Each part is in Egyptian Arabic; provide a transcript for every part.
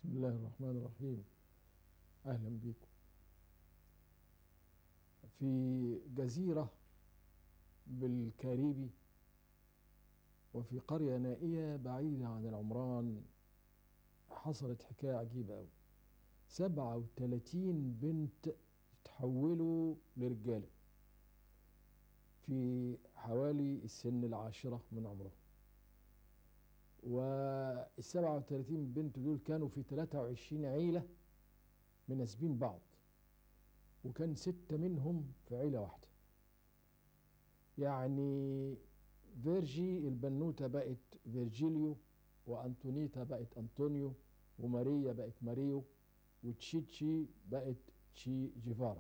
بسم الله الرحمن الرحيم أهلا بكم في جزيرة بالكاريبي وفي قرية نائية بعيدة عن العمران حصلت حكاية عجيبة أوي سبعة وتلاتين بنت تحولوا لرجالة في حوالي السن العاشرة من عمرهم والسبعة وتلاتين بنت دول كانوا في تلاتة وعشرين عيلة مناسبين بعض وكان ستة منهم في عيلة واحدة يعني فيرجي البنوتة بقت فيرجيليو وأنطونيتا بقت أنطونيو وماريا بقت ماريو وتشيتشي بقت تشي جيفارا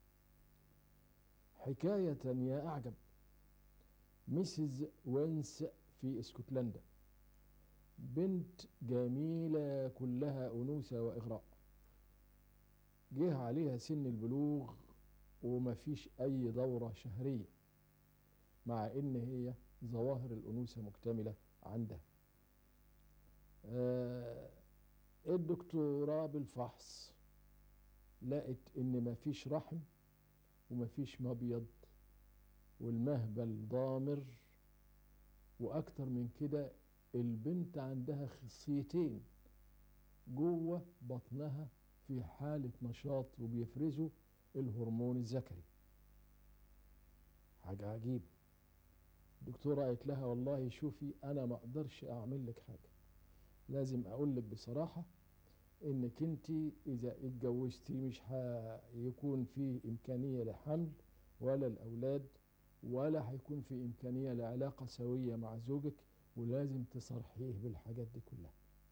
حكاية يا أعجب ميسيز وينس في اسكتلندا بنت جميلة كلها أنوثة وإغراء جه عليها سن البلوغ ومفيش أي دورة شهرية مع إن هي ظواهر الأنوثة مكتملة عندها آه الدكتوراه بالفحص لقت إن مفيش رحم ومفيش مبيض والمهبل ضامر وأكتر من كده البنت عندها خصيتين جوه بطنها في حالة نشاط وبيفرزوا الهرمون الذكري حاجة عجيبة الدكتورة قالت لها والله شوفي أنا ما أقدرش أعمل لك حاجة لازم أقول لك بصراحة إنك أنت إذا اتجوزتي مش هيكون في إمكانية لحمل ولا الأولاد ولا هيكون في إمكانية لعلاقة سوية مع زوجك ولازم تصرحيه بالحاجات دي كلها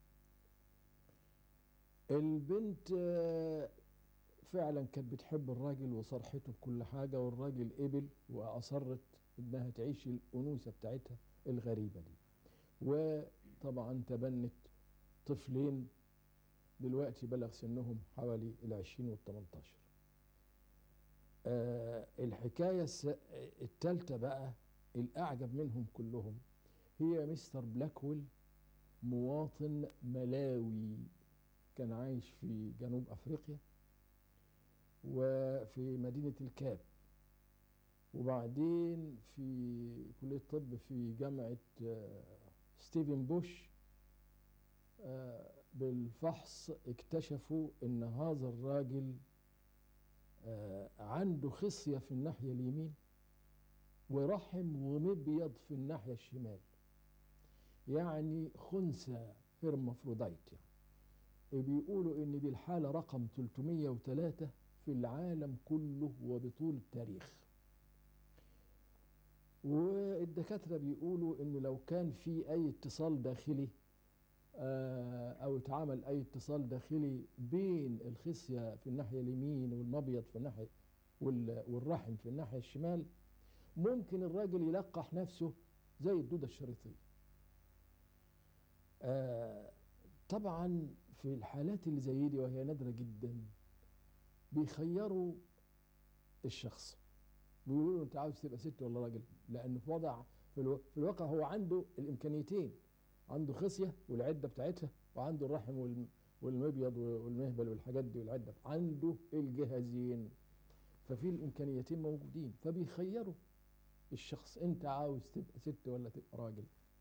البنت فعلا كانت بتحب الراجل وصرحته بكل حاجة والراجل قبل وأصرت إنها تعيش الأنوثة بتاعتها الغريبة دي وطبعا تبنت طفلين دلوقتي بلغ سنهم حوالي العشرين والتمنتاشر آه الحكاية التالتة بقى الأعجب منهم كلهم هي مستر بلاكويل مواطن ملاوي كان عايش في جنوب أفريقيا وفي مدينة الكاب وبعدين في كلية الطب في جامعة ستيفن بوش بالفحص اكتشفوا ان هذا الراجل عنده خصية في الناحية اليمين ورحم ومبيض في الناحية الشمال يعني خنثى هرمافروديت يعني بيقولوا ان دي الحالة رقم 303 في العالم كله وبطول التاريخ والدكاترة بيقولوا ان لو كان في اي اتصال داخلي او اتعمل اي اتصال داخلي بين الخصية في الناحية اليمين والمبيض في الناحية والرحم في الناحية الشمال ممكن الراجل يلقح نفسه زي الدودة الشريطية آه طبعا في الحالات اللي زي دي وهي نادرة جدا بيخيروا الشخص بيقولوا له انت عاوز تبقى ست ولا راجل لانه في وضع في, الو... في الواقع هو عنده الامكانيتين عنده خصية والعدة بتاعتها وعنده الرحم وال... والمبيض والمهبل والحاجات دي والعدة عنده الجهازين ففي الامكانيتين موجودين فبيخيروا الشخص انت عاوز تبقى ست ولا تبقى راجل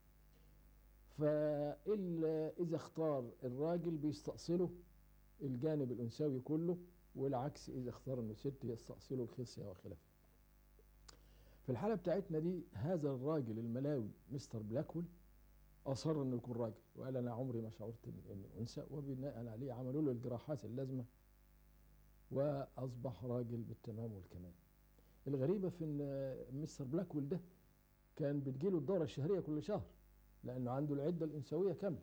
فإلا إذا اختار الراجل بيستأصله الجانب الأنثوي كله والعكس إذا اختار إنه ست يستأصله الخصية وخلافه. في الحالة بتاعتنا دي هذا الراجل الملاوي مستر بلاكول أصر إنه يكون راجل وقال أنا عمري ما شعرت إنه أنثى وبناء عليه عملوا له الجراحات اللازمة وأصبح راجل بالتمام والكمال. الغريبة في إن مستر بلاكول ده كان بتجيله الدورة الشهرية كل شهر لأنه عنده العدة الأنثوية كاملة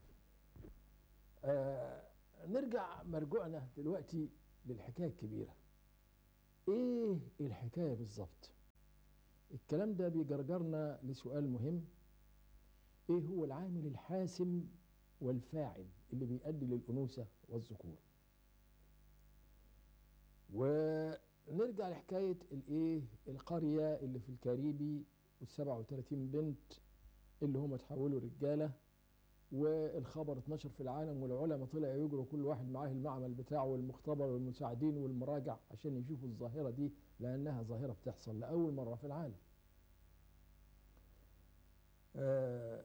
آه نرجع مرجوعنا دلوقتي للحكاية الكبيرة إيه الحكاية بالظبط الكلام ده بيجرجرنا لسؤال مهم إيه هو العامل الحاسم والفاعل اللي بيؤدي للأنوثة والذكور ونرجع لحكاية الإيه القرية اللي في الكاريبي والسبعة وثلاثين بنت اللي هم تحولوا رجالة والخبر اتنشر في العالم والعلماء طلعوا يجروا كل واحد معاه المعمل بتاعه والمختبر والمساعدين والمراجع عشان يشوفوا الظاهرة دي لأنها ظاهرة بتحصل لأول مرة في العالم آه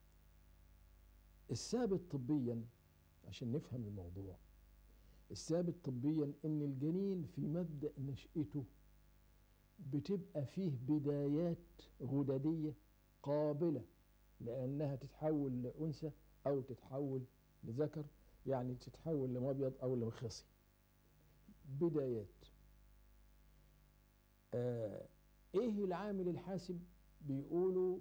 الثابت طبيا عشان نفهم الموضوع الثابت طبيا ان الجنين في مبدأ نشأته بتبقى فيه بدايات غددية قابلة لأنها تتحول لأنثى أو تتحول لذكر يعني تتحول لمبيض أو لمخصي بدايات آه إيه العامل الحاسم بيقولوا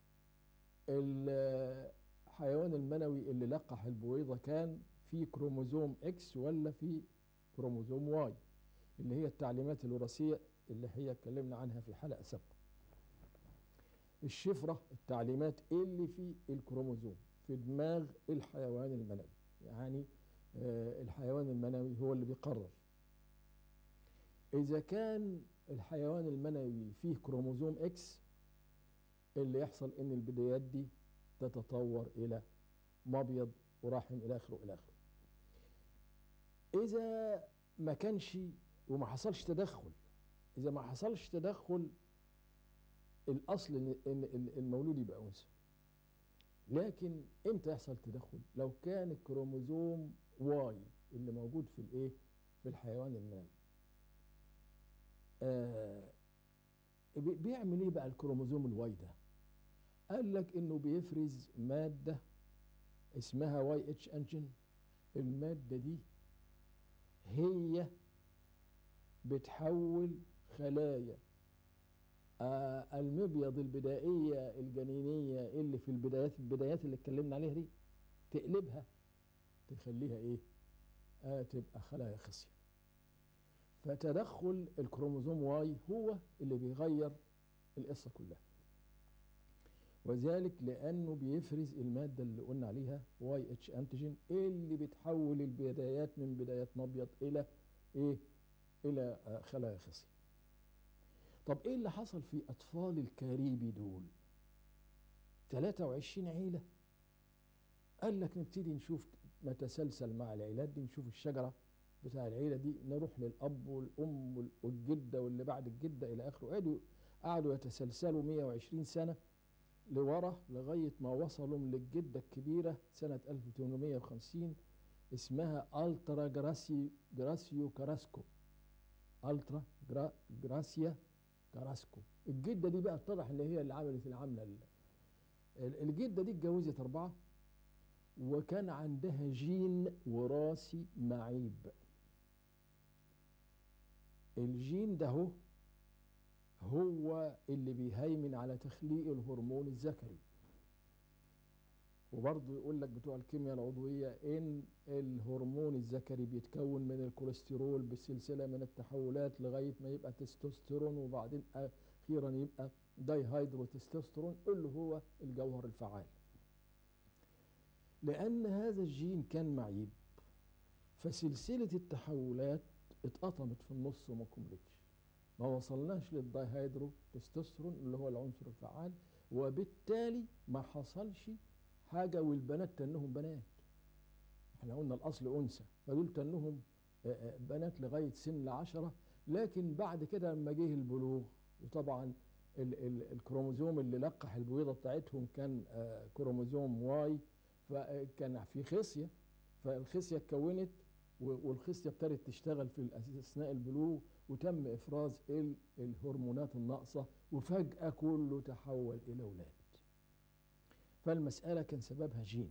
الحيوان المنوي اللي لقح البويضة كان في كروموزوم اكس ولا في كروموزوم واي اللي هي التعليمات الوراثية اللي هي اتكلمنا عنها في حلقة سابقة الشفرة التعليمات اللي في الكروموزوم في دماغ الحيوان المنوي يعني آه الحيوان المنوي هو اللي بيقرر إذا كان الحيوان المنوي فيه كروموزوم اكس اللي يحصل ان البدايات دي تتطور الى مبيض ورحم الى اخره الى اخره اذا ما كانش وما حصلش تدخل اذا ما حصلش تدخل الاصل ان المولود يبقى انثى لكن امتى يحصل تدخل لو كان الكروموزوم واي اللي موجود في الايه في الحيوان المنوي آه بيعمل ايه بقى الكروموزوم الواي ده قال لك انه بيفرز ماده اسمها واي اتش انجن الماده دي هي بتحول خلايا آه المبيض البدائيه الجنينيه اللي في البدايات البدايات اللي اتكلمنا عليها دي تقلبها تخليها ايه آه تبقى خلايا خصيه فتدخل الكروموزوم واي هو اللي بيغير القصه كلها وذلك لانه بيفرز الماده اللي قلنا عليها واي اتش انتيجين اللي بتحول البدايات من بدايات مبيض الى ايه الى خلايا خصيه طب ايه اللي حصل في اطفال الكاريبي دول 23 عيله قال لك نبتدي نشوف نتسلسل مع العيلات دي نشوف الشجره بتاع العيله دي نروح للاب والام والجده واللي بعد الجده الى اخره قعدوا قعدوا يتسلسلوا 120 سنه لورا لغايه ما وصلوا للجده الكبيره سنه 1850 اسمها الترا جراسي جراسيو كاراسكو الترا جرا جراسيا كاراسكو الجده دي بقى اتضح ان هي اللي عملت العمله الجده دي اتجوزت اربعه وكان عندها جين وراثي معيب الجين ده هو هو اللي بيهيمن على تخليق الهرمون الذكري وبرضه يقول لك بتوع الكيمياء العضوية إن الهرمون الذكري بيتكون من الكوليسترول بسلسلة من التحولات لغاية ما يبقى تستوستيرون وبعدين أخيرا يبقى دايهيدروتستوستيرون اللي هو الجوهر الفعال لأن هذا الجين كان معيب فسلسلة التحولات اتقطمت في النص وما كملتش ما وصلناش للدايهيدرو تستوستيرون اللي هو العنصر الفعال وبالتالي ما حصلش حاجة والبنات تنهم بنات احنا قلنا الأصل أنثى فدول تنهم بنات لغاية سن عشرة لكن بعد كده لما جه البلوغ وطبعا ال ال الكروموزوم اللي لقح البويضة بتاعتهم كان كروموزوم واي فكان في خصية فالخصية اتكونت والخصية ابتدت تشتغل في أثناء البلوغ وتم إفراز الهرمونات الناقصة وفجأة كله تحول إلى أولاد فالمسألة كان سببها جين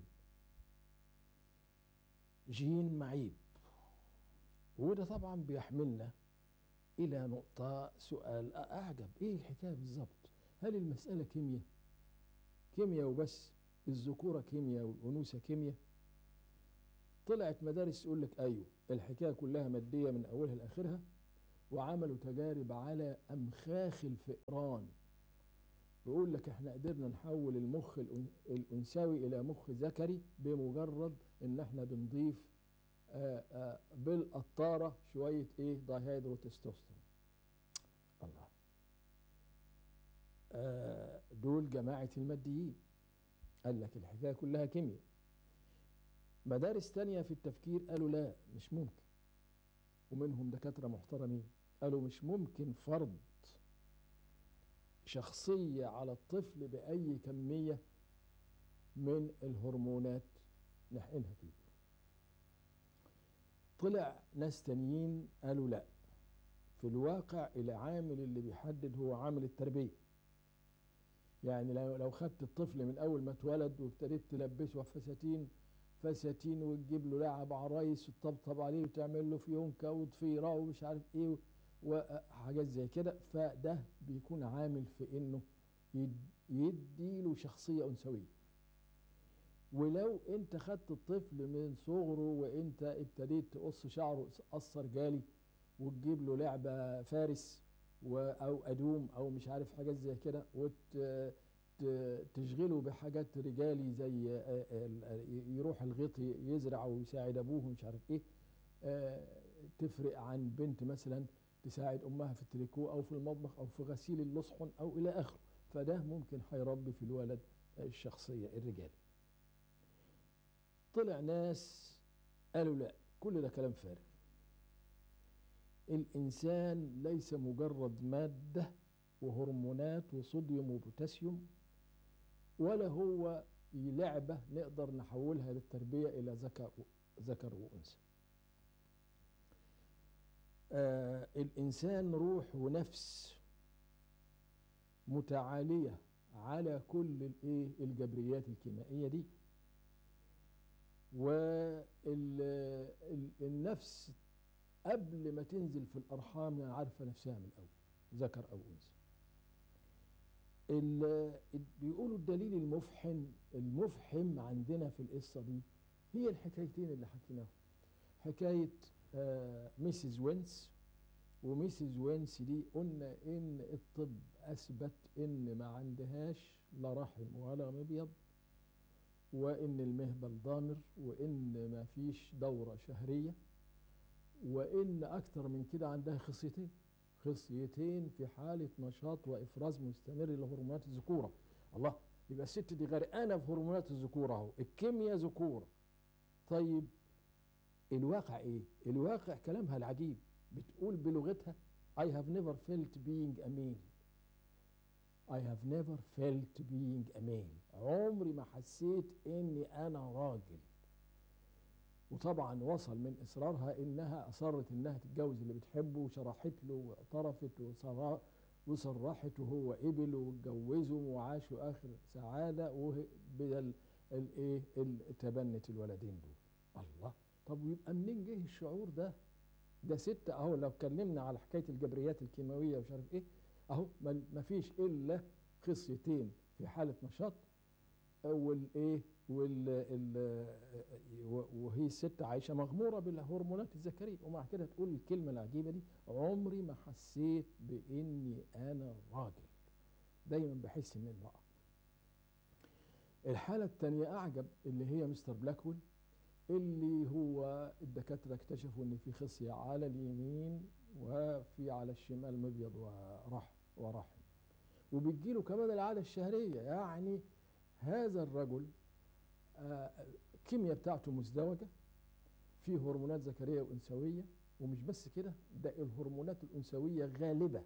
جين معيب وده طبعا بيحملنا إلى نقطة سؤال أعجب إيه الحكاية بالظبط هل المسألة كيمياء كيمياء وبس الذكورة كيمياء والأنوثة كيمياء طلعت مدارس يقول لك أيوه الحكاية كلها مادية من أولها لآخرها وعملوا تجارب على أمخاخ الفئران يقول لك احنا قدرنا نحول المخ الأنثوي إلى مخ ذكري بمجرد إن احنا بنضيف آآ آآ بالقطارة شوية إيه دايهيدروتستوستيرون الله دول جماعة الماديين قال لك الحكاية كلها كيمياء مدارس تانية في التفكير قالوا لا مش ممكن ومنهم دكاترة محترمين قالوا مش ممكن فرض شخصية على الطفل بأي كمية من الهرمونات نحقنها فيه طلع ناس تانيين قالوا لا في الواقع العامل اللي بيحدد هو عامل التربية يعني لو لو خدت الطفل من أول ما اتولد وابتديت تلبسه فساتين فساتين وتجيب له لعب عرايس وتطبطب عليه وتعمل له فيونكة وضفيرة ومش عارف ايه وحاجات زي كده فده بيكون عامل في انه يدي له شخصية أنثوية ولو انت خدت الطفل من صغره وانت ابتديت تقص شعره قص رجالي وتجيب له لعبة فارس او ادوم او مش عارف حاجات زي كده وتشغله بحاجات رجالي زي يروح الغيط يزرع ويساعد ابوه مش عارف ايه تفرق عن بنت مثلا تساعد امها في التريكو او في المطبخ او في غسيل اللصحن او الى اخره فده ممكن هيربي في الولد الشخصية الرجالي طلع ناس قالوا لا كل ده كلام فارغ الإنسان ليس مجرد مادة وهرمونات وصوديوم وبوتاسيوم ولا هو لعبة نقدر نحولها للتربية إلى ذكر ذكر وأنثى آه الإنسان روح ونفس متعالية على كل الايه الجبريات الكيميائية دي والنفس قبل ما تنزل في الأرحام عارفة نفسها من الأول ذكر أو أنثى بيقولوا الدليل المفحم المفحم عندنا في القصة دي هي الحكايتين اللي حكيناهم حكاية آه ميسيس وينس وميسيس وينس دي قلنا ان الطب اثبت ان ما عندهاش لا رحم ولا مبيض وان المهبل ضامر وان ما فيش دورة شهرية وان اكتر من كده عندها خصيتين خصيتين في حالة نشاط وافراز مستمر لهرمونات الذكورة الله يبقى الست دي غرقانة في هرمونات الذكورة اهو الكيمياء ذكورة طيب الواقع ايه الواقع كلامها العجيب بتقول بلغتها I have never felt being a male I have never felt being a male عمري ما حسيت اني انا راجل وطبعا وصل من اصرارها انها اصرت انها تتجوز اللي بتحبه وشرحت له واعترفت وصرحت وهو قبل واتجوزوا وعاشوا اخر سعاده وبدل الايه تبنت الولدين دول الله طب ويبقى منين جه الشعور ده ده ست اهو لو اتكلمنا على حكايه الجبريات الكيماويه ومش عارف ايه اهو ما فيش الا خصيتين في حاله نشاط والايه وال وهي الست عايشه مغموره بالهرمونات الذكريه ومع كده تقول الكلمه العجيبه دي عمري ما حسيت باني انا راجل دايما بحس اني امراه الحاله الثانيه اعجب اللي هي مستر بلاكويل اللي هو الدكاترة اكتشفوا ان في خصية على اليمين وفي على الشمال مبيض ورحم ورحم وبتجيله كمان العادة الشهرية يعني هذا الرجل الكيمياء بتاعته مزدوجة فيه هرمونات ذكرية وأنثوية ومش بس كده ده الهرمونات الأنثوية غالبة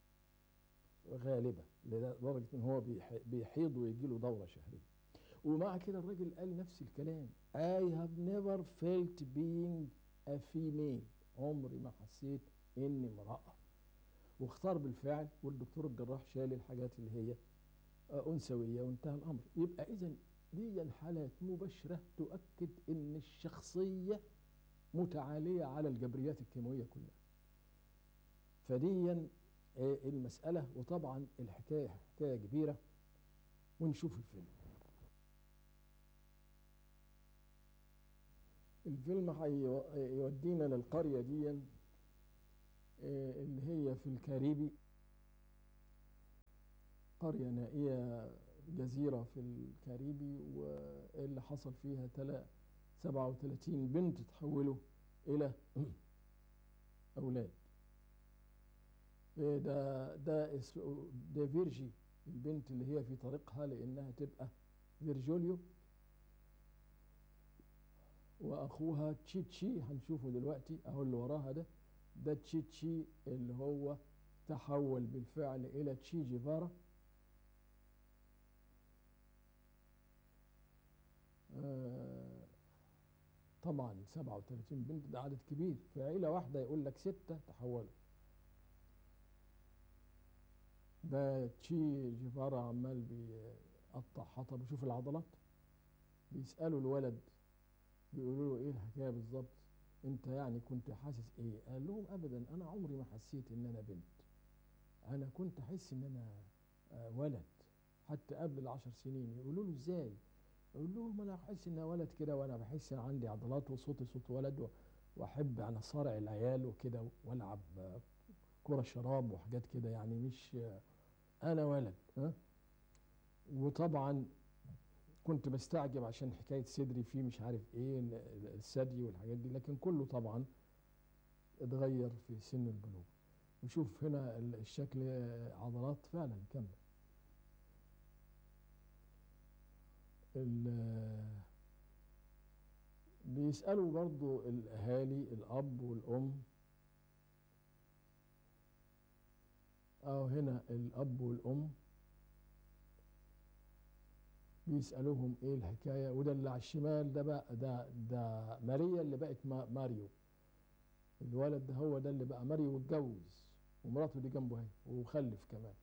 غالبة لدرجة ان هو بيحيض ويجيله دورة شهرية ومع كده الراجل قال نفس الكلام I have never felt being a female عمري ما حسيت اني امرأة واختار بالفعل والدكتور الجراح شال الحاجات اللي هي أنثوية وانتهى الأمر يبقى إذا دي حالات مباشرة تؤكد ان الشخصية متعالية على الجبريات الكيماوية كلها فديا المسألة وطبعا الحكاية حكاية كبيرة ونشوف الفيلم الفيلم هيودينا للقرية دي اللي هي في الكاريبي قرية نائية جزيرة في الكاريبي واللي حصل فيها تلا 37 بنت تحولوا إلى أولاد ده ده ده فيرجي البنت اللي هي في طريقها لأنها تبقى فيرجوليو واخوها تشيتشي هنشوفه دلوقتي اهو اللي وراها ده ده تشيتشي اللي هو تحول بالفعل الى تشي جيفارا آه، طبعا 37 بنت ده عدد كبير في عيلة واحدة يقول لك ستة تحولوا ده تشي جيفارا عمال بيقطع حطب وشوف العضلات بيسألوا الولد بيقولوا له ايه الحكاية بالظبط انت يعني كنت حاسس ايه قال لهم ابدا انا عمري ما حسيت ان انا بنت انا كنت احس ان انا آه، ولد حتى قبل العشر سنين يقولوا له ازاي اقول لهم انا احس ان ولد كده وانا بحس ان عندي عضلات وصوتي صوت ولد و- واحب انا صارع العيال وكده والعب آه، كرة شراب وحاجات كده يعني مش آه، انا ولد ها وطبعا كنت بستعجب عشان حكاية صدري فيه مش عارف ايه ال- ال- الثدي والحاجات دي لكن كله طبعا اتغير في سن البلوغ وشوف هنا ال- الشكل آه، عضلات فعلا كاملة ال- بيسألوا برضو الأهالي الأب والأم أو هنا الأب والأم بيسألوهم إيه الحكاية وده اللي على الشمال ده بقى ده ده ماريا اللي بقت ما- ماريو الولد ده هو ده اللي بقى ماريو واتجوز ومراته دي جنبه اهي وخلف كمان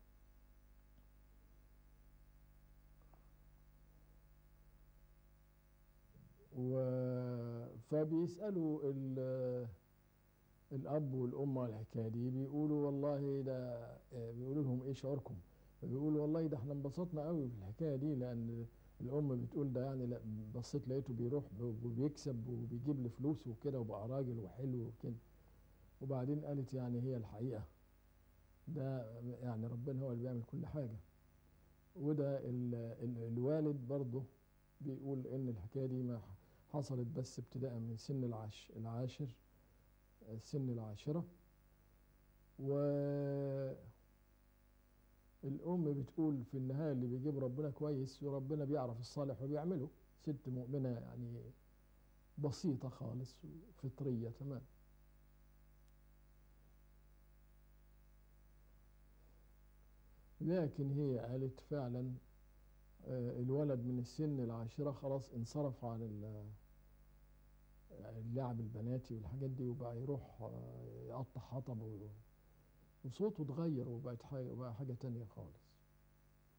و فبيسألوا ال- الأب والأم على الحكاية دي بيقولوا والله ده آه، بيقولوا لهم إيه شعوركم؟ فبيقولوا والله ده احنا انبسطنا قوي في الحكاية دي لأن الأم بتقول ده يعني لا بصيت لقيته بيروح ب- وبيكسب وبيجيب لي فلوس وكده وبقى راجل وحلو وكده وبعدين قالت يعني هي الحقيقة ده يعني ربنا هو اللي بيعمل كل حاجة وده ال ال الوالد برضه بيقول إن الحكاية دي ما حصلت بس ابتداء من سن العاش العاشر سن العاشرة والأم بتقول في النهاية اللي بيجيب ربنا كويس وربنا بيعرف الصالح وبيعمله ست مؤمنة يعني بسيطة خالص وفطرية تمام لكن هي قالت فعلا آه، الولد من السن العاشرة خلاص انصرف عن ال- اللعب البناتي والحاجات دي وبقى يروح آه، يقطع حطب و- وصوته اتغير وبقت حاجة, وبقى حاجة تانية خالص